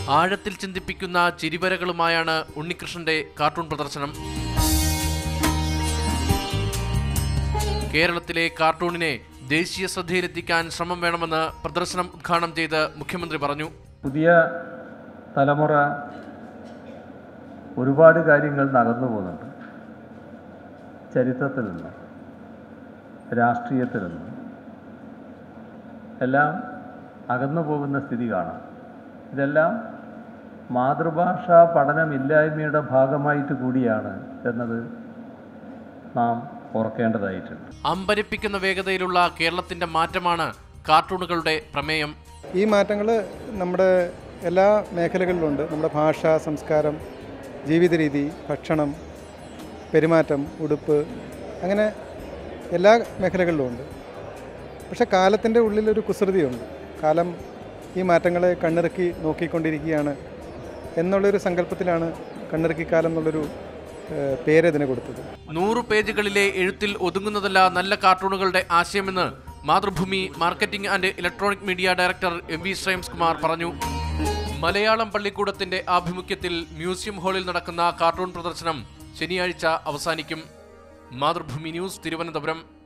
ആഴത്തിൽ ചിന്തിപ്പിക്കുന്ന ചിരിവരകളുമായാണ് ഉണ്ണികൃഷ്ണന്റെ കാർട്ടൂൺ പ്രദർശനം കേരളത്തിലെ കാർട്ടൂണിനെ ദേശീയ ശ്രദ്ധയിലെത്തിക്കാൻ ശ്രമം വേണമെന്ന് പ്രദർശനം ഉദ്ഘാടനം ചെയ്ത് മുഖ്യമന്ത്രി പറഞ്ഞു പുതിയ തലമുറ ഒരുപാട് കാര്യങ്ങൾ നകന്നു പോകുന്നുണ്ട് ചരിത്രത്തിൽ നിന്ന് രാഷ്ട്രീയത്തിൽ നിന്ന് എല്ലാം അകന്നു പോകുന്ന സ്ഥിതി കാണാം ഇതെല്ലാം മാതൃഭാഷാ പഠനമില്ലായ്മയുടെ ഭാഗമായിട്ട് കൂടിയാണ് എന്നത് നാം ഓർക്കേണ്ടതായിട്ടുണ്ട് അമ്പരിപ്പിക്കുന്ന വേഗതയിലുള്ള കേരളത്തിന്റെ മാറ്റമാണ് കാർട്ടൂണുകളുടെ പ്രമേയം ഈ മാറ്റങ്ങൾ നമ്മുടെ എല്ലാ മേഖലകളിലുണ്ട് നമ്മുടെ ഭാഷ സംസ്കാരം ജീവിത രീതി ഭക്ഷണം പെരുമാറ്റം ഉടുപ്പ് അങ്ങനെ എല്ലാ മേഖലകളിലും ഉണ്ട് പക്ഷെ കാലത്തിൻ്റെ ഉള്ളിലൊരു കുസൃതിയുണ്ട് കാലം ഈ മാറ്റങ്ങളെ കണ്ണിറുക്കി നോക്കിക്കൊണ്ടിരിക്കുകയാണ് എന്നുള്ളൊരു സങ്കല്പത്തിലാണ് കണ്ണിറുക്കിക്കാലം എന്നുള്ളൊരു ഏഹ്, പേര് ഇതിന് കൊടുത്തത് നൂറു പേജുകളിലെ എഴുത്തിൽ ഒതുങ്ങുന്നതല്ല നല്ല കാർട്ടൂണുകളുടെ ആശയമെന്ന് Mathrubhumi marketing and electronic media director M V Shreyams Kumar പറഞ്ഞു മലയാളം പള്ളിക്കൂടത്തിന്റെ ആഭിമുഖ്യത്തിൽ മ്യൂസിയം ഹാളിൽ നടക്കുന്ന കാർട്ടൂൺ പ്രദർശനം ശനിയാഴ്ച അവസാനിക്കും മാതൃഭൂമി ന്യൂസ് തിരുവനന്തപുരം